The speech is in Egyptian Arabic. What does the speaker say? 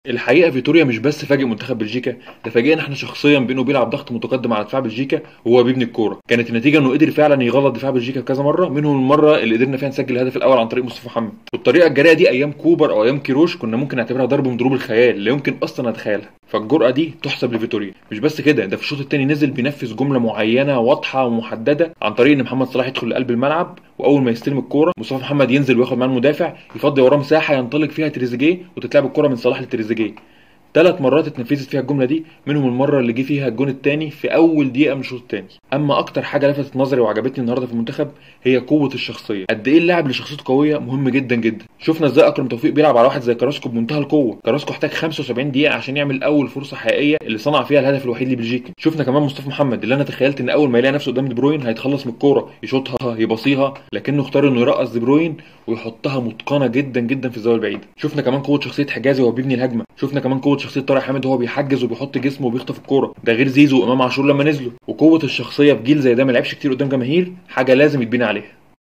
الحقيقه فيتوريا مش بس فاجئ منتخب بلجيكا ده فاجئنا احنا شخصيا بانه بيلعب ضغط متقدم على دفاع بلجيكا وهو بيبني الكوره كانت النتيجه انه قدر فعلا يغلط دفاع بلجيكا كذا مره منهم المره اللي قدرنا فيها نسجل الهدف الاول عن طريق مصطفى محمد والطريقه الجريئه دي ايام كوبر او ايام كيروش كنا ممكن نعتبرها ضرب من ضروب الخيال لا يمكن اصلا نتخيلها فالجرأة دي تحسب لفيتوريا مش بس كده ده في الشوط الثاني نزل بينفذ جمله معينه واضحه ومحدده عن طريق ان محمد صلاح يدخل لقلب الملعب واول ما يستلم الكوره مصطفى محمد ينزل وياخد معاه المدافع يفضي وراه مساحه ينطلق فيها تريزيجيه وتتلعب الكوره من صلاح لتريزيجيه ثلاث مرات اتنفذت فيها الجمله دي منهم المره اللي جه فيها الجون الثاني في اول دقيقه من الشوط الثاني اما اكتر حاجه لفتت نظري وعجبتني النهارده في المنتخب هي قوه الشخصيه قد ايه اللاعب اللي شخصيته قويه مهم جدا جدا شفنا ازاي اكرم توفيق بيلعب على واحد زي كراسكو بمنتهى القوه كراسكو احتاج 75 دقيقه عشان يعمل اول فرصه حقيقيه اللي صنع فيها الهدف الوحيد لبلجيكا شفنا كمان مصطفى محمد اللي انا تخيلت ان اول ما يلاقي نفسه قدام دي بروين هيتخلص من الكوره يشوطها يباصيها لكنه اختار انه يرقص دي بروين ويحطها متقنه جدا جدا في الزاويه البعيده شفنا كمان قوه شخصيه حجازي وهو بيبني الهجمه شفنا كمان قوه شخصيه طارق حامد وهو بيحجز وبيحط جسمه وبيخطف الكوره ده غير زيزو وامام عاشور لما نزلوا وقوه الشخصيه في جيل زي ده ما لعبش كتير قدام جماهير حاجه لازم يتبني عليها